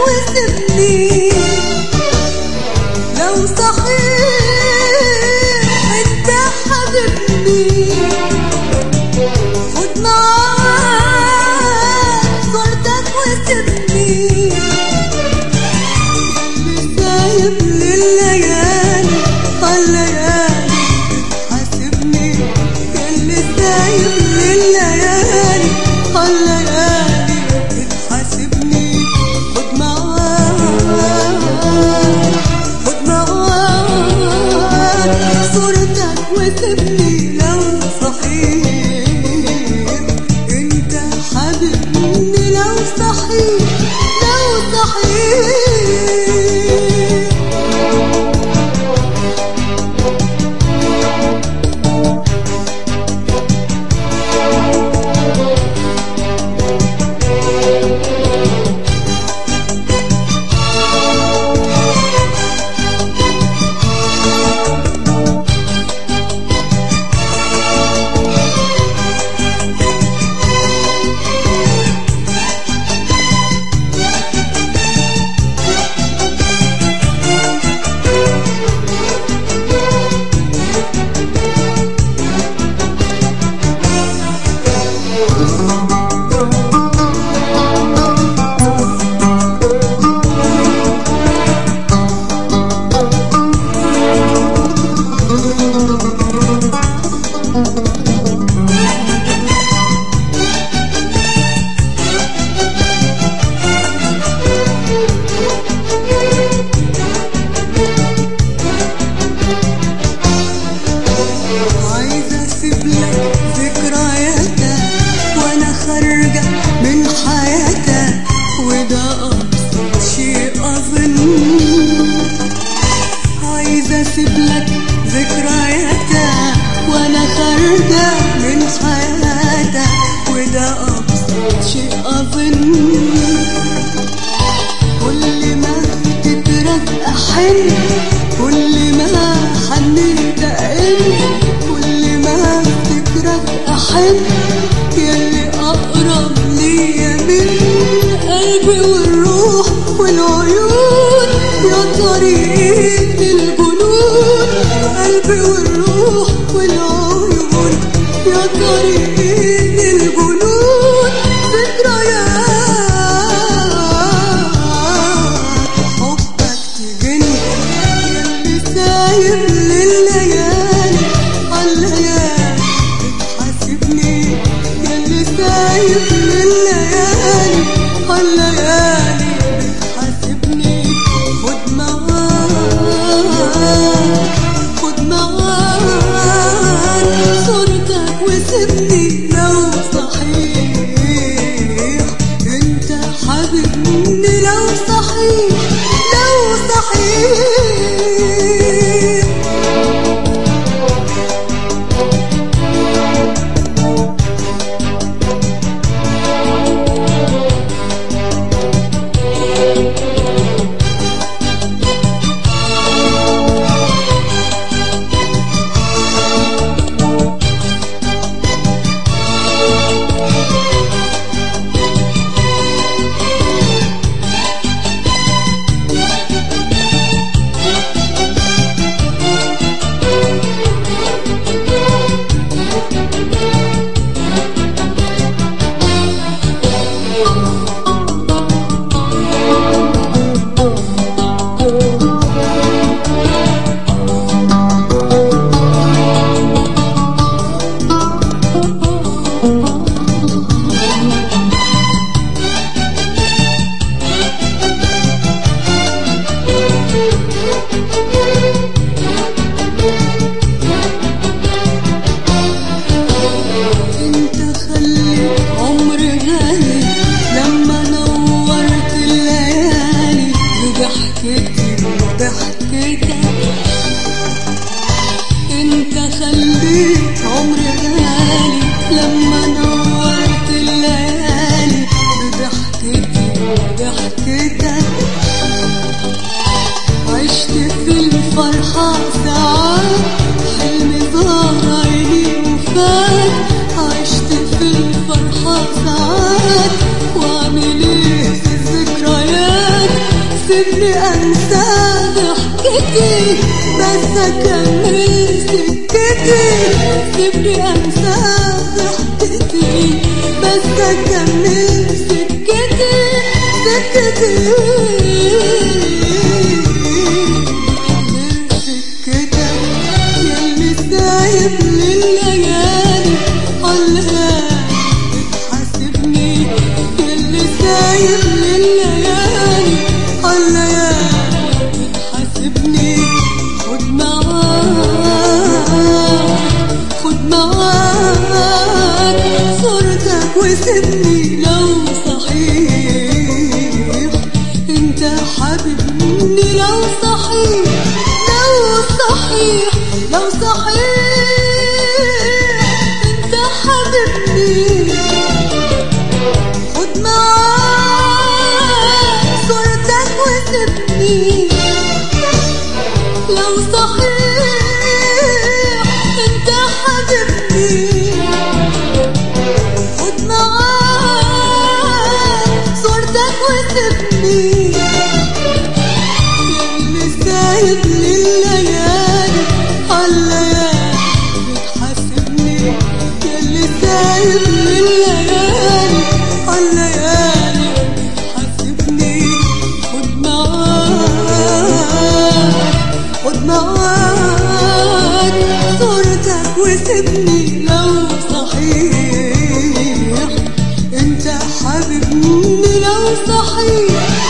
وسيبني لو صحيح انت حبيبني خد معاك صورتك وسيبني اللي سايب لليالي الليالي حاسبني اللي سايب لليالي الليالي بتحاسبني خد معاك خد معاك صورتك وسيبني لو صحيح انت حبيبني لو صحيح لو صحيح عايزة اسيب لك ذكرياتك وانا خارجة من حياتك وده ابسط شيء اظن عايزة اسيب لك ذكرياتك وانا خارجة من حياتك وده ابسط شيء اظن كل ما تترك أحن كل ما حنيت أقل كل ما تترك أحن يلي أقرب ليا من قلبي والروح والعيون يا طريق الجنون قلبي والروح والعيون يا طريق الجنون ذكريات حبك تجن يلي سايب لليالي عالليالي بتحاسبني يلي سايب لليالي عالليالي بتحاسبني خد معاك خد معاك صورتك وسيبني لو صحيح انت حبيبني لو صحيح لو صحيح انت خليت عمري غالي لما نورت الليالي بضحكتي وضحكتك انت خليت عمري غالي لما نورت الليالي بضحكتي وضحكتك عشت في الفرحة ساعات حلمي ظهر عيني وفات عشت في الفرحة ساعات واعمل ايه في الذكريات سيبني انسى ضحكتي بس اكمل سكتي سيبني انسى ضحكتي بس اكمل سكتي سكتي سكتك يلي سايب لليالي علقان بتحاسبني يلي سايب لليالي علقان بتحاسبني خد معاك خد معاك صورتك وسيبني لو صحيح انت حبيبني لو صحيح لو صحيح لو صحيح انت حبيبني خد معاك صورتك وسيبني لو صحيح انت حبيبني خد معاك صورتك وسيبني يلي سايب لليالي عالليالي بتحاسبني يلي سايب لليالي عالليالي بتحاسبني خد معاك خد معاك صورتك وسيبني لو صحيح انت حبيبني لو صحيح